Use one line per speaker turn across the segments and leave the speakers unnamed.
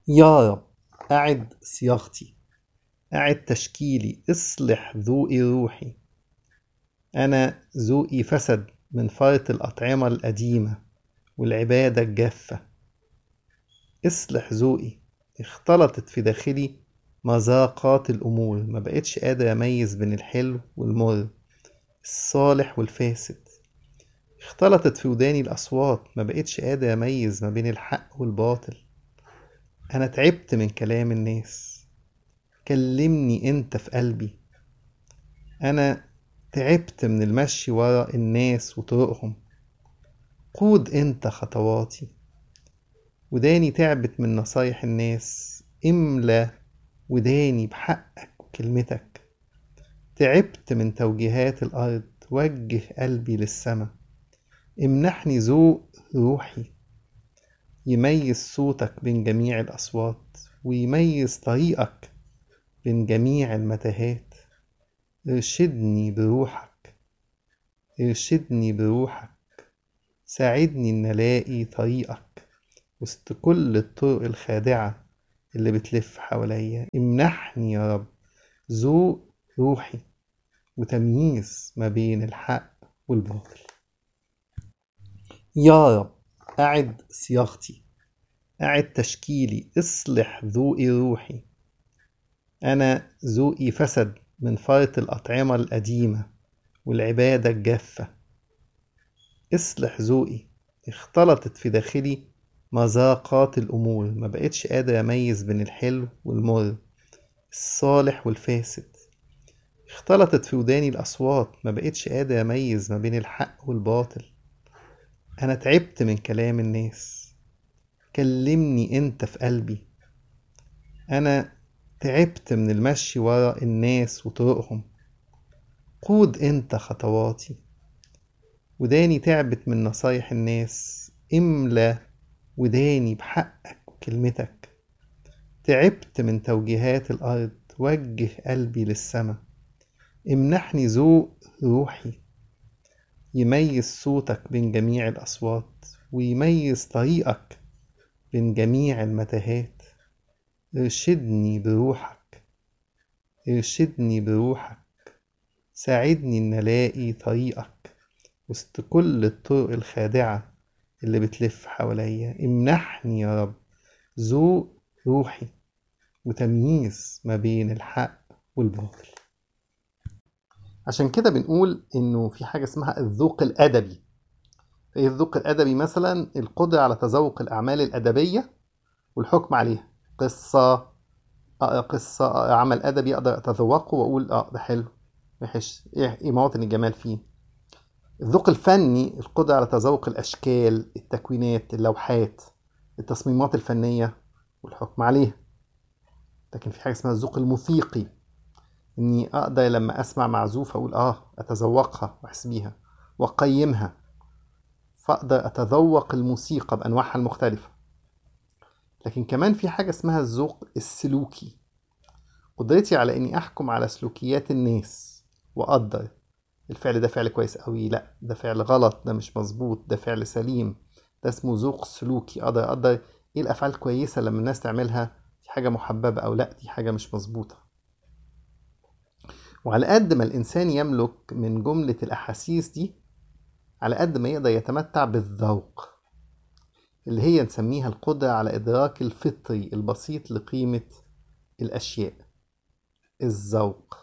يا رب أعد صياغتي أعد تشكيلي اصلح ذوقي روحي أنا ذوقي فسد من فرط الأطعمة القديمة والعبادة الجافة اصلح ذوقي اختلطت في داخلي مذاقات الأمور ما بقتش قادر أميز بين الحلو والمر الصالح والفاسد اختلطت في وداني الأصوات ما بقتش قادر أميز ما بين الحق والباطل أنا تعبت من كلام الناس كلمني أنت في قلبي أنا تعبت من المشي ورا الناس وطرقهم قود أنت خطواتي وداني تعبت من نصايح الناس املى وداني بحقك وكلمتك تعبت من توجيهات الأرض وجه قلبي للسما امنحني ذوق روحي يميز صوتك بين جميع الأصوات ويميز طريقك بين جميع المتاهات ارشدني بروحك ارشدني بروحك ساعدني ان الاقي طريقك وسط كل الطرق الخادعة اللي بتلف حواليا امنحني يا رب ذوق روحي وتمييز ما بين الحق والباطل يا رب أعد صياغتي أعد تشكيلي اصلح ذوقي روحي أنا ذوقي فسد من فرط الأطعمة القديمة والعبادة الجافة اصلح ذوقي اختلطت في داخلي مذاقات الأمور ما بقتش قادر أميز بين الحلو والمر الصالح والفاسد اختلطت في وداني الأصوات ما بقتش قادر أميز ما بين الحق والباطل أنا تعبت من كلام الناس كلمني أنت في قلبي أنا تعبت من المشي ورا الناس وطرقهم قود أنت خطواتي وداني تعبت من نصايح الناس املى وداني بحقك وكلمتك تعبت من توجيهات الأرض وجه قلبي للسما امنحني ذوق روحي يميز صوتك بين جميع الأصوات ويميز طريقك بين جميع المتاهات ارشدني بروحك ارشدني بروحك ساعدني ان الاقي طريقك وسط كل الطرق الخادعة اللي بتلف حواليا امنحني يا رب ذوق روحي وتمييز ما بين الحق والباطل عشان كده بنقول انه في حاجة اسمها الذوق الادبي ايه الذوق الادبي مثلا القدرة على تذوق الاعمال الادبية والحكم عليها قصة أقرأ قصة أقرأ عمل أدبي أقدر أتذوقه وأقول آه ده حلو وحش إيه إيه مواطن الجمال فيه الذوق الفني القدرة على تذوق الأشكال التكوينات اللوحات التصميمات الفنية والحكم عليها لكن في حاجة اسمها الذوق الموسيقي إني أقدر لما أسمع معزوفة أقول آه أتذوقها وأحس بيها وأقيمها فأقدر أتذوق الموسيقى بأنواعها المختلفة لكن كمان في حاجة اسمها الذوق السلوكي قدرتي على إني أحكم على سلوكيات الناس وأقدر الفعل ده فعل كويس أوي لأ ده فعل غلط ده مش مظبوط ده فعل سليم ده اسمه ذوق سلوكي أقدر أقدر إيه الأفعال كويسة لما الناس تعملها دي حاجة محببة أو لأ دي حاجة مش مظبوطة وعلى قد ما الإنسان يملك من جملة الأحاسيس دي على قد ما يقدر يتمتع بالذوق اللي هي نسميها القدرة على إدراك الفطري البسيط لقيمة الأشياء الذوق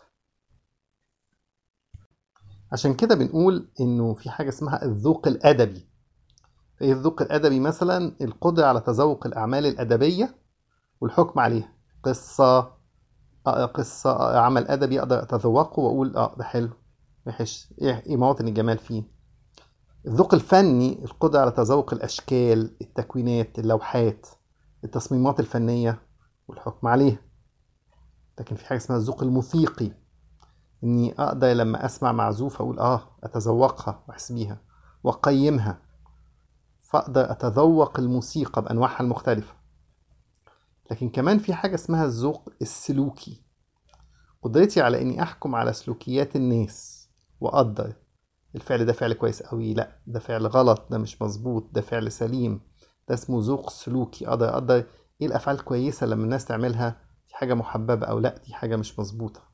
عشان كده بنقول إنه في حاجة اسمها الذوق الأدبي إيه الذوق الأدبي مثلا القدرة على تذوق الأعمال الأدبية والحكم عليها قصة أقرأ قصة أقرأ عمل أدبي أقدر أتذوقه وأقول آه ده حلو وحش إيه إيه مواطن الجمال فيه الذوق الفني القدرة على تذوق الأشكال التكوينات اللوحات التصميمات الفنية والحكم عليها لكن في حاجة اسمها الذوق الموسيقي إني أقدر لما أسمع معزوفة أقول آه أتذوقها وأحس بيها وأقيمها فأقدر أتذوق الموسيقى بأنواعها المختلفة لكن كمان في حاجة اسمها الذوق السلوكي قدرتي على إني أحكم على سلوكيات الناس وأقدر الفعل ده فعل كويس أوي لأ ده فعل غلط ده مش مظبوط ده فعل سليم ده اسمه ذوق سلوكي أقدر أقدر ايه الافعال الكويسه لما الناس تعملها دي حاجه محببه او لا دي حاجه مش مظبوطه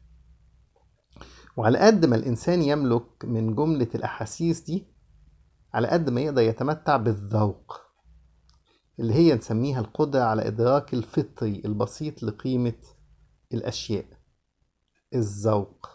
وعلى قد ما الانسان يملك من جمله الاحاسيس دي على قد ما يقدر يتمتع بالذوق اللي هي نسميها القدرة على إدراك الفطري البسيط لقيمة الأشياء الذوق